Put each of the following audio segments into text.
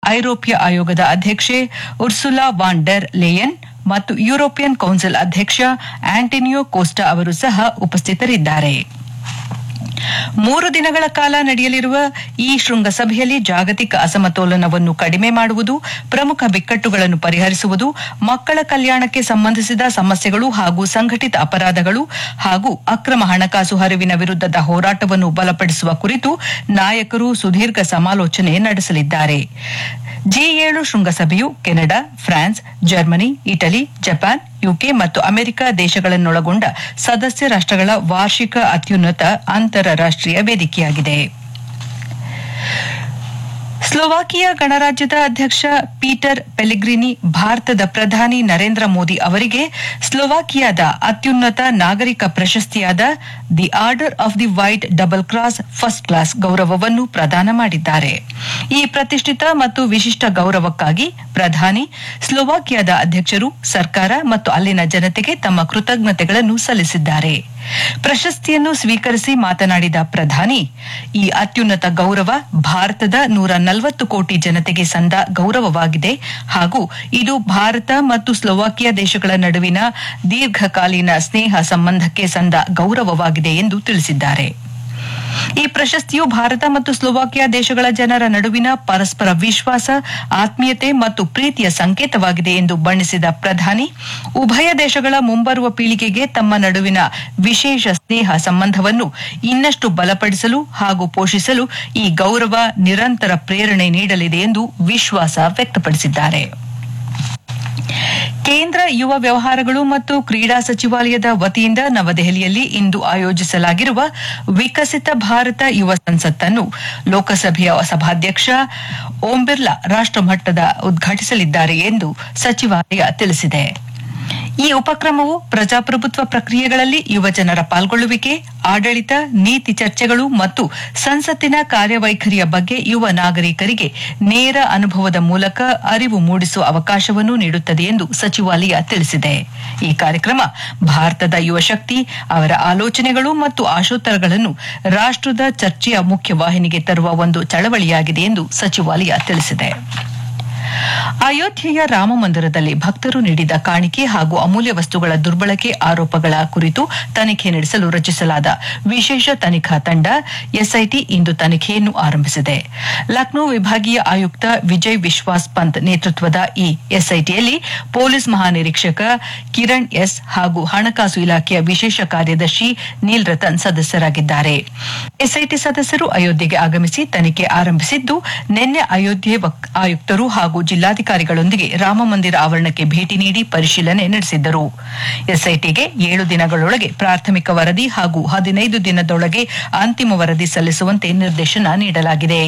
ಐರೋಪ್ಯ ಆಯೋಗದ ಅಧ್ಯಕ್ಷೆ ಉರ್ಸುಲಾ ವಾನ್ ಡೆರ್ ಲೇಯನ್ ಮತ್ತು ಯುರೋಪಿಯನ್ ಕೌನ್ಸಿಲ್ ಅಧ್ಯಕ್ಷ ಆಂಟನಿಯೋ ಕೋಸ್ಟಾ ಅವರು ಸಹ ಉಪಸ್ಥಿತರಿದ್ದಾರೆ ಮೂರು ದಿನಗಳ ಕಾಲ ನಡೆಯಲಿರುವ ಈ ಶೃಂಗಸಭೆಯಲ್ಲಿ ಜಾಗತಿಕ ಅಸಮತೋಲನವನ್ನು ಕಡಿಮೆ ಮಾಡುವುದು ಪ್ರಮುಖ ಬಿಕ್ಕಟ್ಟುಗಳನ್ನು ಪರಿಹರಿಸುವುದು ಮಕ್ಕಳ ಕಲ್ಯಾಣಕ್ಕೆ ಸಂಬಂಧಿಸಿದ ಸಮಸ್ಯೆಗಳು ಹಾಗೂ ಸಂಘಟಿತ ಅಪರಾಧಗಳು ಹಾಗೂ ಅಕ್ರಮ ಹಣಕಾಸು ಹರಿವಿನ ವಿರುದ್ಧದ ಹೋರಾಟವನ್ನು ಬಲಪಡಿಸುವ ಕುರಿತು ನಾಯಕರು ಸುದೀರ್ಘ ಸಮಾಲೋಚನೆ ನಡೆಸಲಿದ್ದಾರೆ ಜಿ ಏಳು ಶೃಂಗಸಭೆಯು Canada France Germany Italy Japan UK ಮತ್ತು ಅಮೆರಿಕ ದೇಶಗಳನ್ನೊಳಗೊಂಡ ಸದಸ್ಯ ರಾಷ್ಟ್ರಗಳ ವಾರ್ಷಿಕ ಅತ್ಯುನ್ನತ ಅಂತಾರಾಷ್ಟೀಯ ವೇದಿಕೆಯಾಗಿದೆ ಸ್ಲೋವಾಕಿಯಾ ಗಣರಾಜ್ಯದ ಅಧ್ಯಕ್ಷ ಪೀಟರ್ ಪೆಲಿಗ್ರಿನಿ ಭಾರತದ ಪ್ರಧಾನಿ ನರೇಂದ್ರ ಮೋದಿ ಅವರಿಗೆ ಸ್ಲೋವಾಕಿಯಾದ ಅತ್ಯುನ್ನತ ನಾಗರಿಕ ಪ್ರಶಸ್ತಿಯಾದ the order of the white double cross first class ಗೌರವವನ್ನು ಪ್ರದಾನ ಮಾಡಿದ್ದಾರೆ ಈ ಪ್ರತಿಷ್ಠಿತ ಮತ್ತು ವಿಶಿಷ್ಟ ಗೌರವಕ್ಕಾಗಿ ಪ್ರಧಾನಿ ಸ್ಲೋವಾಕಿಯಾದ ಅಧ್ಯಕ್ಷರು ಸರ್ಕಾರ ಮತ್ತು ಅಲ್ಲಿನ ಜನತೆಗೆ ತಮ್ಮ ಕೃತಜ್ಞತೆಗಳನ್ನು ಸಲ್ಲಿಸಿದ್ದಾರೆ ಪ್ರಶಸ್ತಿಯನ್ನು ಸ್ವೀಕರಿಸಿ ಮಾತನಾಡಿದ ಪ್ರಧಾನಿ ಈ ಅತ್ಯುನ್ನತ ಗೌರವ ಭಾರತದ ನೂರ ನಲವತ್ತು ಕೋಟಿ ಜನತೆಗೆ ಸಂದ ಗೌರವವಾಗಿದೆ ಹಾಗೂ ಇದು ಭಾರತ ಮತ್ತು ಸ್ಲೋವಾಕಿಯಾ ದೇಶಗಳ ನಡುವಿನ ದೀರ್ಘಕಾಲೀನ ಸ್ನೇಹ ಸಂಬಂಧಕ್ಕೆ ಸಂದ ಗೌರವವಾಗಿದೆ ಎಂದು ತಿಳಿಸಿದ್ದಾರೆ ಈ ಪ್ರಶಸ್ತಿಯು ಭಾರತ ಮತ್ತು ಸ್ಲೋವಾಕಿಯಾ ದೇಶಗಳ ಜನರ ನಡುವಿನ ಪರಸ್ಪರ ವಿಶ್ವಾಸ ಆತ್ಮೀಯತೆ ಮತ್ತು ಪ್ರೀತಿಯ ಸಂಕೇತವಾಗಿದೆ ಎಂದು ಬಣ್ಣಿಸಿದ ಪ್ರಧಾನಿ ಉಭಯ ದೇಶಗಳ ಮುಂಬರುವ ಪೀಳಿಗೆಗೆ ತಮ್ಮ ನಡುವಿನ ವಿಶೇಷ ಸ್ನೇಹ ಸಂಬಂಧವನ್ನು ಇನ್ನಷ್ಟು ಬಲಪಡಿಸಲು ಹಾಗೂ ಪೋಷಿಸಲು ಈ ಗೌರವ ನಿರಂತರ ಪ್ರೇರಣೆ ನೀಡಲಿದೆ ಎಂದು ವಿಶ್ವಾಸ ವ್ಯಕ್ತಪಡಿಸಿದ್ದಾರೆ ಕೇಂದ್ರ ಯುವ ವ್ಯವಹಾರಗಳು ಮತ್ತು ಕ್ರೀಡಾ ಸಚಿವಾಲಯದ ವತಿಯಿಂದ ನವದೆಹಲಿಯಲ್ಲಿ ಇಂದು ಆಯೋಜಿಸಲಾಗಿರುವ ವಿಕಸಿತ ಭಾರತ ಯುವ ಸಂಸತ್ತನ್ನು ಲೋಕಸಭೆಯ ಸಭಾಧ್ಯಕ್ಷ ಓಂ ಬಿರ್ಲಾ ರಾಷ್ಟಮಟ್ಟದ ಉದ್ಘಾಟಿಸಲಿದ್ದಾರೆ ಎಂದು ಸಚಿವಾಲಯ ತಿಳಿಸಿದೆ ಈ ಉಪಕ್ರಮವು ಪ್ರಜಾಪ್ರಭುತ್ವ ಪ್ರಕ್ರಿಯೆಗಳಲ್ಲಿ ಯುವಜನರ ಪಾಲ್ಗೊಳ್ಳುವಿಕೆ ಆಡಳಿತ ನೀತಿ ಚರ್ಚೆಗಳು ಮತ್ತು ಸಂಸತ್ತಿನ ಕಾರ್ಯವೈಖರಿಯ ಬಗ್ಗೆ ಯುವ ನಾಗರಿಕರಿಗೆ ನೇರ ಅನುಭವದ ಮೂಲಕ ಅರಿವು ಮೂಡಿಸುವ ಅವಕಾಶವನ್ನು ನೀಡುತ್ತದೆ ಎಂದು ಸಚಿವಾಲಯ ತಿಳಿಸಿದೆ ಈ ಕಾರ್ಯಕ್ರಮ ಭಾರತದ ಯುವ ಶಕ್ತಿ ಅವರ ಆಲೋಚನೆಗಳು ಮತ್ತು ಆಶೋತ್ತರಗಳನ್ನು ರಾಷ್ಟದ ಚರ್ಚೆಯ ಮುಖ್ಯವಾಹಿನಿಗೆ ತರುವ ಒಂದು ಚಳವಳಿಯಾಗಿದೆ ಎಂದು ಸಚಿವಾಲಯ ತಿಳಿಸಿದೆ ಅಯೋಧ್ಯೆಯ ರಾಮ ಮಂದಿರದಲ್ಲಿ ಭಕ್ತರು ನೀಡಿದ ಕಾಣಿಕೆ ಹಾಗೂ ಅಮೂಲ್ಯ ವಸ್ತುಗಳ ದುರ್ಬಳಕೆ ಆರೋಪಗಳ ಕುರಿತು ತನಿಖೆ ನಡೆಸಲು ರಚಿಸಲಾದ ವಿಶೇಷ ತನಿಖಾ ತಂಡ ಎಸ್ಐಟಿ ಇಂದು ತನಿಖೆಯನ್ನು ಆರಂಭಿಸಿದೆ ಲಕ್ನೋ ವಿಭಾಗೀಯ ಆಯುಕ್ತ ವಿಜಯ್ ವಿಶ್ವಾಸ್ ಪಂತ್ ನೇತೃತ್ವದ ಈ ಎಸ್ಐಟಿಯಲ್ಲಿ ಪೊಲೀಸ್ ಮಹಾನಿರೀಕ್ಷಕ ಕಿರಣ್ ಎಸ್ ಹಾಗೂ ಹಣಕಾಸು ಇಲಾಖೆಯ ವಿಶೇಷ ಕಾರ್ಯದರ್ಶಿ ನೀಲ್ ರತನ್ ಸದಸ್ಯರಾಗಿದ್ದಾರೆ ಎಸ್ಐಟಿ ಸದಸ್ಯರು ಅಯೋಧ್ಯೆಗೆ ಆಗಮಿಸಿ ತನಿಖೆ ಆರಂಭಿಸಿದ್ದು ನಿನ್ನೆ ಅಯೋಧ್ಯೆ ವಕ್- ಆಯುಕ್ತರು ಹಾಗೂ ಜಿಲ್ಲಾಧಿಕಾರಿಗಳೊಂದಿಗೆ ರಾಮಮಂದಿರ ಆವರಣಕ್ಕೆ ಭೇಟಿ ನೀಡಿ ಪರಿಶೀಲನೆ ನಡೆಸಿದ್ದರು ಎಸ್ಐಟಿಗೆ ಏಳು ದಿನಗಳೊಳಗೆ ಪ್ರಾಥಮಿಕ ವರದಿ ಹಾಗೂ ಹದಿನೈದು ದಿನದೊಳಗೆ ಅಂತಿಮ ವರದಿ ಸಲ್ಲಿಸುವಂತೆ ನಿರ್ದೇಶನ ನೀಡಲಾಗಿದೆ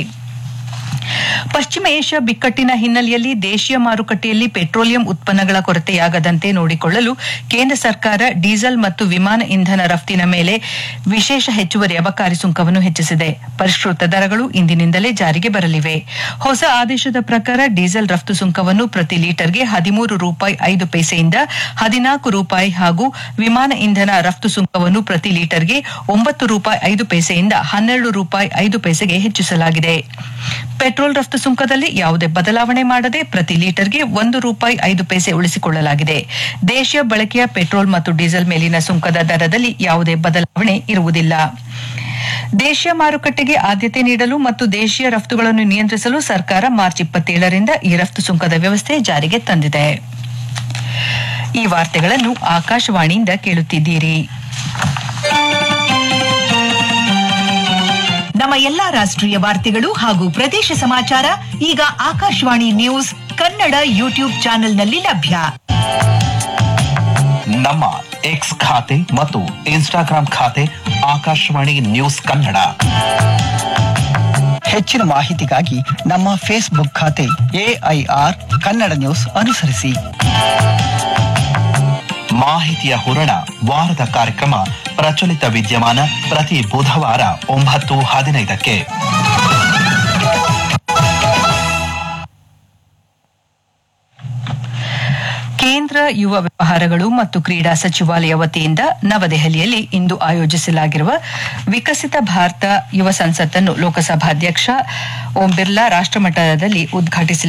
ಪಶ್ಚಿಮ ಏಷ್ಯಾ ಬಿಕ್ಕಟ್ಟಿನ ಹಿನ್ನೆಲೆಯಲ್ಲಿ ದೇಶೀಯ ಮಾರುಕಟ್ಟೆಯಲ್ಲಿ ಪೆಟ್ರೋಲಿಯಂ ಉತ್ಪನ್ನಗಳ ಕೊರತೆಯಾಗದಂತೆ ನೋಡಿಕೊಳ್ಳಲು ಕೇಂದ್ರ ಸರ್ಕಾರ ಡೀಸೆಲ್ ಮತ್ತು ವಿಮಾನ ಇಂಧನ ರಫ್ತಿನ ಮೇಲೆ ವಿಶೇಷ ಹೆಚ್ಚುವರಿ ಅಬಕಾರಿ ಸುಂಕವನ್ನು ಹೆಚ್ಚಿಸಿದೆ ಪರಿಷ್ಕೃತ ದರಗಳು ಇಂದಿನಿಂದಲೇ ಜಾರಿಗೆ ಬರಲಿವೆ ಹೊಸ ಆದೇಶದ ಪ್ರಕಾರ ಡೀಸೆಲ್ ರಫ್ತು ಸುಂಕವನ್ನು ಪ್ರತಿ ಲೀಟರ್ಗೆ ಹದಿಮೂರು ರೂಪಾಯಿ ಐದು ಪೈಸೆಯಿಂದ ಹದಿನಾಲ್ಕು ರೂಪಾಯಿ ಹಾಗೂ ವಿಮಾನ ಇಂಧನ ರಫ್ತು ಸುಂಕವನ್ನು ಪ್ರತಿ ಲೀಟರ್ಗೆ ಒಂಬತ್ತು ರೂಪಾಯಿ ಐದು ಪೈಸೆಯಿಂದ ಹನ್ನೆರಡು ರೂಪಾಯಿ ಐದು ಪೈಸೆಗೆ ಹೆಚ್ಚಿಸಲಾಗಿದೆ ಪೆಟ್ರೋಲ್ ರಫ್ತು ಸುಂಕದಲ್ಲಿ ಯಾವುದೇ ಬದಲಾವಣೆ ಮಾಡದೆ ಪ್ರತಿ ಲೀಟರ್ಗೆ ಒಂದು ರೂಪಾಯಿ ಐದು ಪೈಸೆ ಉಳಿಸಿಕೊಳ್ಳಲಾಗಿದೆ ದೇಶೀಯ ಬಳಕೆಯ ಪೆಟ್ರೋಲ್ ಮತ್ತು ಡೀಸೆಲ್ ಮೇಲಿನ ಸುಂಕದ ದರದಲ್ಲಿ ಯಾವುದೇ ಬದಲಾವಣೆ ಇರುವುದಿಲ್ಲ ದೇಶೀಯ ಮಾರುಕಟ್ಟೆಗೆ ಆದ್ಯತೆ ನೀಡಲು ಮತ್ತು ದೇಶೀಯ ರಫ್ತುಗಳನ್ನು ನಿಯಂತ್ರಿಸಲು ಸರ್ಕಾರ ಮಾರ್ಚ್ ಇಪ್ಪತ್ತೇಳರಿಂದ ಈ ರಫ್ತು ಸುಂಕದ ವ್ಯವಸ್ಥೆ ಜಾರಿಗೆ ತಂದಿದೆ ಈ ವಾರ್ತೆಗಳನ್ನು ಆಕಾಶವಾಣಿಯಿಂದ ಕೇಳುತ್ತಿದ್ದೀರಿ ನಮ್ಮ ಎಲ್ಲಾ ರಾಷ್ಟ್ರೀಯ ವಾರ್ತೆಗಳು ಹಾಗೂ ಪ್ರದೇಶ ಸಮಾಚಾರ ಈಗ ಆಕಾಶವಾಣಿ ನ್ಯೂಸ್ ಕನ್ನಡ ಯೂಟ್ಯೂಬ್ ಚಾನೆಲ್ನಲ್ಲಿ ಲಭ್ಯ ನಮ್ಮ ಎಕ್ಸ್ ಖಾತೆ ಮತ್ತು ಇನ್ಸ್ಟಾಗ್ರಾಂ ಖಾತೆ ಆಕಾಶವಾಣಿ ನ್ಯೂಸ್ ಕನ್ನಡ ಹೆಚ್ಚಿನ ಮಾಹಿತಿಗಾಗಿ ನಮ್ಮ ಫೇಸ್ಬುಕ್ ಖಾತೆ ಎಐಆರ್ ಕನ್ನಡ ನ್ಯೂಸ್ ಅನುಸರಿಸಿ ಮಾಹಿತಿಯ ಹೂರಣ ವಾರದ ಕಾರ್ಯಕ್ರಮ ಪ್ರಚಲಿತ ವಿದ್ಯಮಾನ ಪ್ರತಿ ಬುಧವಾರ ಒಂಬತ್ತು ಹದಿನೈದಕ್ಕೆ ಕೇಂದ್ರ ಯುವ ವ್ಯವಹಾರಗಳು ಮತ್ತು ಕ್ರೀಡಾ ಸಚಿವಾಲಯ ವತಿಯಿಂದ ನವದೆಹಲಿಯಲ್ಲಿ ಇಂದು ಆಯೋಜಿಸಲಾಗಿರುವ ವಿಕಸಿತ ಭಾರತ ಯುವ ಸಂಸತ್ತನ್ನು ಲೋಕಸಭಾಧ್ಯಕ್ಷ ಓಂ ಬಿರ್ಲಾ ರಾಷ್ಟಮಟ್ಟದಲ್ಲಿ ಉದ್ಘಾಟಿಸಲಿದ್ದಾರೆ